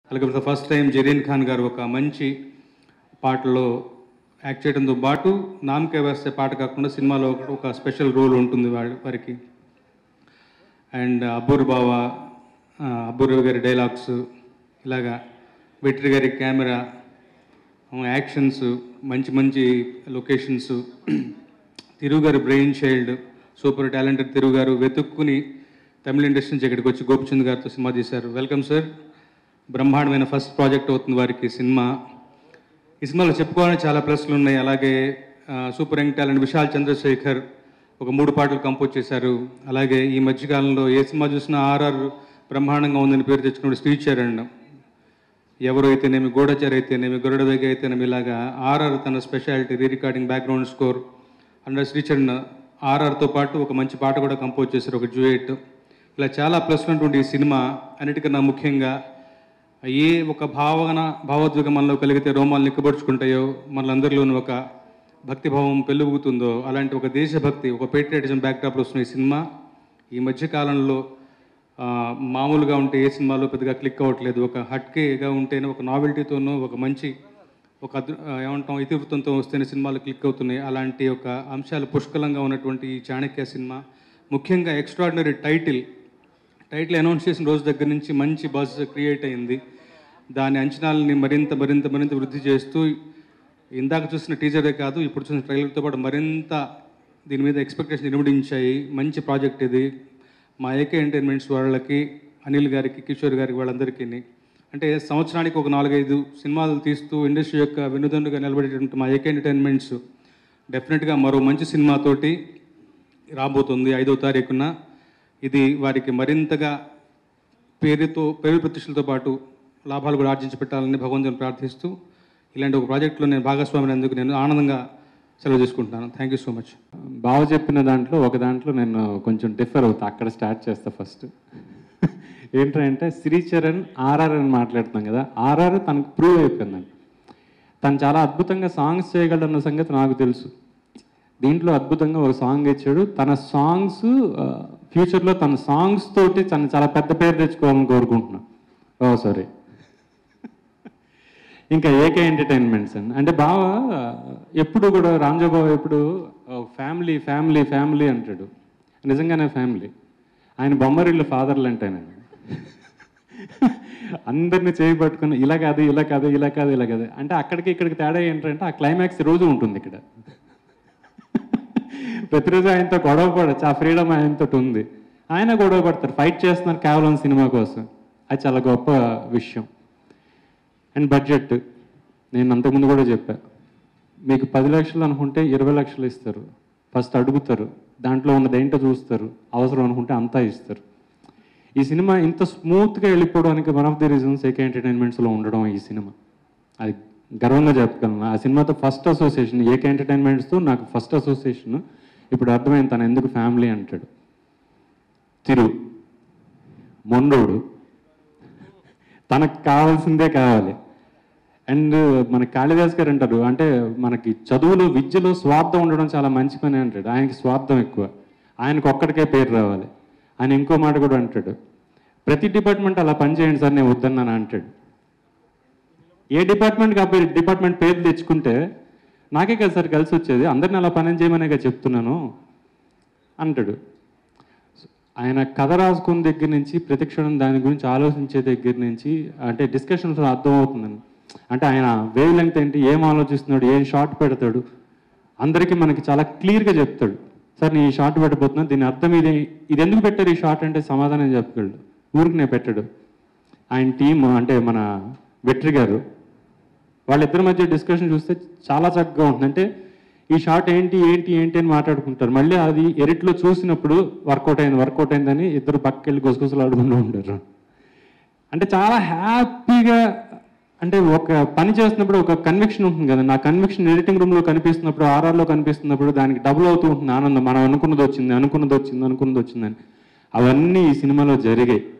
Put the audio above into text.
అలాగే for first time Zareen Khan గారు ఒక మంచి పాటలో యాక్ట్ చేయడంతో పాటు నామకే వేస్తే పాట కాకుండా సినిమాలో ఒక- ఒక స్పెషల్ రోల్ ఉంటుంది వాళ్ళ వారికి అండ్ అబ్బూర్ బావ ఆ, అబ్బూర్ గారి డైలాగ్స్ ఇలాగా వెట్రి గారి కెమెరా యాక్షన్స్ మంచి మంచి లొకేషన్స్ తిరుగు గారు బ్రెయిన్ చైల్డ్ సూపర్ టాలెంటెడ్ తిరుగు గారు వెతుక్కుని తమిళ ఇండస్ట్రీ నుంచి ఇక్కడికి వచ్చి గోపిచంద్ గారితో సినిమా తీశారు వెల్కమ్ సార్ బ్రహ్మాండమైన ఫస్ట్ ప్రాజెక్ట్ అవుతుంది వారికి సినిమా ఈ సినిమాలో చెప్పుకోవాలని చాలా ప్లస్లు ఉన్నాయి అలాగే ఆ, super young talent Vishal Chandrasekhar ఒక మూడు పాటలు కంపోజ్ చేశారు అలాగే ఈ మధ్యకాలంలో ఏ సినిమా చూసినా ఆర్ఆర్ బ్రహ్మాండంగా ఉందని పేరు తెచ్చుకున్నాడు శ్రీచరణ్ ఎవరు అయితేనేమి గూఢచారి అయితేనేమి గరుడవేగ అయితేనేమి ఇలాగా ఆర్ఆర్ తన speciality re recording background score and Sricharan ఆర్ఆర్తో పాటు ఒక మంచి పాట కూడా కంపోజ్ చేశారు ఒక జ్యూయట్ ఇలా చాలా ప్లస్ ఉన్నటువంటి ఈ సినిమా అన్నిటికన్నా ముఖ్యంగా ఏ ఒక భావన భావోద్వేగం మనలో కలిగితే రోమాలు నిక్కబరుచుకుంటాయో మనలందరిలోనూ ఒక భక్తిభావం పెళ్ళుగుతుందో అలాంటి ఒక దేశభక్తి ఒక పేట్రియాటిజం బ్యాక్డ్రాప్లో వస్తున్న ఈ సినిమా ఈ మధ్యకాలంలో ఆ, మామూలుగా ఉంటే ఏ సినిమాలో పెద్దగా క్లిక్ అవ్వట్లేదు ఒక హట్కేగా ఉంటేనే ఒక నావెల్టీతోనూ ఒక మంచి ఒక అదృ ఆ, ఏమంటాం ఇతివృత్తంతో వస్తేనే సినిమాలు క్లిక్ అవుతున్నాయి అలాంటి ఒక అంశాలు పుష్కలంగా ఉన్నటువంటి ఈ చాణక్య సినిమా ముఖ్యంగా ఎక్స్ట్రాడినరీ టైటిల్ టైటిల్ అనౌన్స్ చేసిన రోజు దగ్గర నుంచి మంచి బజ్ క్రియేట్ అయింది దాని అంచనాలని మరింత మరింత మరింత వృద్ధి చేస్తూ ఇందాక చూసిన టీజరే కాదు ఇప్పుడు చూసిన ట్రైలర్తో పాటు మరింత దీని మీద ఎక్స్పెక్టేషన్ నిర్మించాయి మంచి ప్రాజెక్ట్ ఇది మా ఏకే ఎంటర్టైన్మెంట్స్ వాళ్ళకి అనిల్ గారికి కిషోర్ గారికి వాళ్ళందరికీ అంటే సంవత్సరానికి ఒక నాలుగైదు సినిమాలు తీస్తూ ఇండస్ట్రీ యొక్క వెన్నుదన్నుగా నిలబడేటువంటి మా ఏకే ఎంటర్టైన్మెంట్స్ డెఫినెట్గా మరో మంచి సినిమాతోటి రాబోతుంది ఐదో తారీఖున ఇది వారికి మరింతగా పేరుతో పేరు ప్రతిష్టలతో పాటు లాభాలు కూడా ఆర్జించి పెట్టాలని భగవంతుని ప్రార్థిస్తూ ఇలాంటి ఒక ప్రాజెక్టులో నేను భాగస్వామిని అందుకు నేను ఆనందంగా సెలవు తీసుకుంటున్నాను థ్యాంక్ యూ సో మచ్ బావ చెప్పిన దాంట్లో ఒక దాంట్లో నేను కొంచెం డిఫర్ అవుతా అక్కడ స్టార్ట్ చేస్తా ఫస్ట్ ఏంటంటే శ్రీచరణ్ ఆర్ఆర్ అని మాట్లాడుతున్నాం కదా ఆర్ఆర్ తనకు ప్రూవ్ అయిపోయిందండి తను చాలా అద్భుతంగా సాంగ్స్ చేయగలడన్న సంగతి నాకు తెలుసు దీంట్లో అద్భుతంగా ఒక సాంగ్ ఇచ్చాడు తన సాంగ్స్ ఫ్యూచర్లో తన సాంగ్స్ తోటి తను చాలా పెద్ద పేరు తెచ్చుకోవాలని కోరుకుంటున్నాను ఓ సారీ ఇంకా ఏకే ఎంటర్టైన్మెంట్స్ అండి అంటే బాగా ఎప్పుడు కూడా రామ్జోబాబు ఎప్పుడు ఫ్యామిలీ ఫ్యామిలీ ఫ్యామిలీ అంటాడు నిజంగానే ఫ్యామిలీ ఆయన బొమ్మరిల్లు ఫాదర్లు అంటే ఆయన అందరిని చేయి పట్టుకుని ఇలా కాదు ఇలా కాదు ఇలా కాదు ఇలా కాదు అంటే అక్కడికి ఇక్కడికి తేడా ఏంటంటే ఆ క్లైమాక్స్ రోజు ఉంటుంది ఇక్కడ ప్రతిరోజు ఆయనతో గొడవ పడచ్చు ఆ ఫ్రీడమ్ ఆయనతో ఉంది ఆయన గొడవ పడతారు ఫైట్ చేస్తున్నారు కేవలం సినిమా కోసం అది చాలా గొప్ప విషయం అండ్ బడ్జెట్ నేను అంతకుముందు కూడా చెప్పా మీకు పది లక్షలు అనుకుంటే ఇరవై లక్షలు ఇస్తారు ఫస్ట్ అడుగుతారు దాంట్లో ఉన్నది ఏంటో చూస్తారు అవసరం అనుకుంటే అంతా ఇస్తారు ఈ సినిమా ఇంత స్మూత్గా వెళ్ళిపోవడానికి one of the reasons AK ఎంటర్టైన్మెంట్స్లో ఉండడం ఈ సినిమా అది గర్వంగా చెప్పగలను ఆ సినిమాతో ఫస్ట్ అసోసియేషన్ ఏకే ఎంటర్టైన్మెంట్స్తో నాకు ఫస్ట్ అసోసియేషన్ ఇప్పుడు అర్థమైంది తను ఎందుకు ఫ్యామిలీ అంటాడు తిరు మొండోడు తనకు కావాల్సిందే కావాలి అండ్ మన కాళిదాస్ గారు అంటారు అంటే మనకి చదువులో విద్యలో స్వార్థం ఉండడం చాలా మంచి పని అంటాడు ఆయనకి స్వార్థం ఎక్కువ ఆయనకు ఒక్కడికే పేరు రావాలి ఆయన ఇంకో మాట కూడా అంటాడు ప్రతి డిపార్ట్మెంట్ అలా పనిచేయండి సార్ నేను వద్దన్నాను అంటాడు ఏ డిపార్ట్మెంట్కి ఆ పేరు డిపార్ట్మెంట్ పేరు తెచ్చుకుంటే నాకే కదా సార్ కలిసి వచ్చేది అందరిని అలా పని చేయమనే కదా చెప్తున్నాను అంటాడు ఆయన కథ రాసుకున్న దగ్గర నుంచి ప్రతిక్షణం దాని గురించి ఆలోచించే దగ్గర నుంచి అంటే డిస్కషన్స్ అర్థమవుతుందండి అంటే ఆయన వేవ్ లెంగ్త్ ఏంటి ఏం ఆలోచిస్తున్నాడు ఏం షార్ట్ పెడతాడు అందరికీ మనకి చాలా క్లియర్గా చెప్తాడు సార్ నేను ఈ షార్ట్ పెట్టబోతున్నా దీని అర్థం ఇది ఇది ఎందుకు పెట్టారు ఈ షార్ట్ అంటే సమాధానం చెప్పగలడు ఊరికి నేను పెట్టాడు ఆయన టీం అంటే మన వెట్రి గారు వాళ్ళిద్దరి మధ్య డిస్కషన్ చూస్తే చాలా చక్కగా ఉంటుంది అంటే ఈ షార్ట్ ఏంటి ఏంటి ఏంటి అని మాట్లాడుకుంటారు మళ్ళీ అది ఎరిట్లో చూసినప్పుడు వర్కౌట్ అయింది వర్కౌట్ అయిందని ఇద్దరు పక్కకెళ్ళి గుసగుసలు ఆడుకుంటూ ఉంటారు అంటే చాలా హ్యాపీగా అంటే ఒక పని చేస్తున్నప్పుడు ఒక కన్విక్షన్ ఉంటుంది కదా నా కన్విక్షన్ ఎడిటింగ్ రూమ్లో కనిపిస్తున్నప్పుడు ఆర్ఆర్లో కనిపిస్తున్నప్పుడు దానికి డబుల్ అవుతూ ఉంటుంది ఆనందం మనం అనుకున్నది వచ్చింది అనుకున్నది వచ్చింది అనుకున్నది వచ్చిందని అవన్నీ ఈ సినిమాలో జరిగాయి